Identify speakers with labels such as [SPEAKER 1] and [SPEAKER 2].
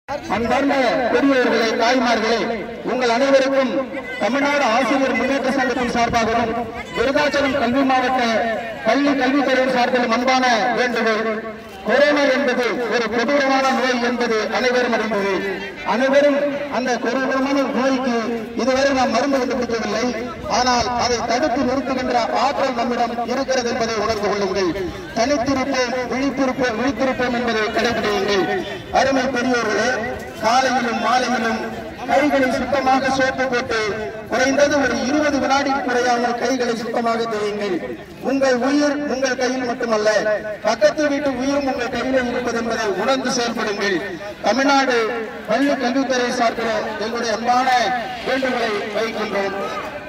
[SPEAKER 1] அன்பார்ந்த பெரியவர்களே தாய்மார்களே உங்கள் அனைவருக்கும் தமிழ்நாடு ஆசிரியர் முன்னேற்ற சங்கத்தின் சார்பாகவும் விருதாச்சலம் கல்வி மாவட்ட பள்ளி கல்வித்துறை சார்பிலும் அன்பான வேண்டுகோள் கொரோனா என்பது ஒரு கொடூரமான நோய் என்பது அனைவரும் அறிந்தது அனைவரும் அந்த கொடூரமான நோய்க்கு இதுவரை நாம் மருந்து கண்டுபிடிக்கவில்லை ஆனால் அதை தடுத்து நிறுத்துகின்ற ஆற்றல் நம்மிடம் இருக்கிறது என்பதை உணர்ந்து கொள்ளுங்கள் தனித்திருப்போம் விழித்திருப்போம் விழித்திருப்போம் என்பதை கடைபிடியுங்கள் அருமை பெரியோர்களே காலையிலும் மாலையிலும் கைகளை சுத்தமாக சோப்பு போட்டு குறைந்தது ஒரு இருபது வினாடிக்கு குறையாமல் கைகளை சுத்தமாக தேயுங்கள் உங்கள் உயிர் உங்கள் கையில் மட்டுமல்ல பக்கத்து வீட்டு உயிரும் உங்கள் கையில் இருப்பது என்பதை உணர்ந்து செயல்படுங்கள் தமிழ்நாடு பள்ளி கல்வித்துறை சார்பில் எங்களுடைய அன்பான வேண்டுகோளை வைக்கின்றோம்